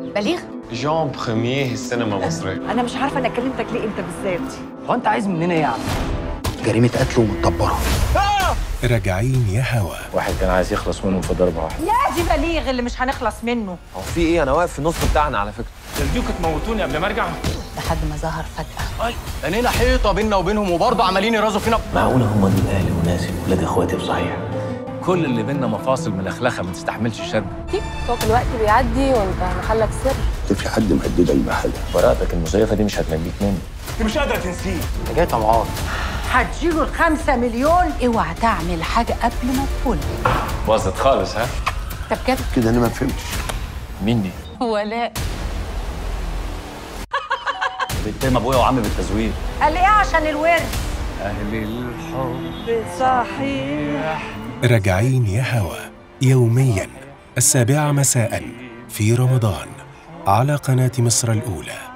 بليغ جون بخميه السينما المصرية انا مش عارفه انا كلمتك ليه انت بالذات هو انت عايز مننا ايه يا عم؟ جريمة قتل ومتدبرة راجعين يا هوا واحد كان عايز يخلص منهم في ضربه واحده يا دي بليغ اللي مش هنخلص منه هو في ايه انا واقف في النص بتاعنا على فكرة ترجوك تموتوني قبل ما ارجع لحد ما ظهر فجأة بنينا حيطه بيننا وبينهم وبرضه عمالين يرازوا فينا معقولة هم دول اهلي وناسي ولاد اخواتي بصحيح كل اللي بينا مفاصل ملخلخه ما تستحملش شد توك الوقت بيعدي وانت محلك سر في حد مهددك بحاجة براءتك المزيفه دي مش هتنجيك مني انت جاي طمعان هتجيله الخمسة مليون اوعى تعمل حاجة قبل ما تقول باظت خالص ها طب بجد كده أنا ما فهمتش مين دي؟ ولا بيتهم ابويا وعمي بالتزوير قال ايه عشان الورث اهل الحب صحيح راجعين يا هوا يوميا السابعة مساء في رمضان على قناة مصر الأولى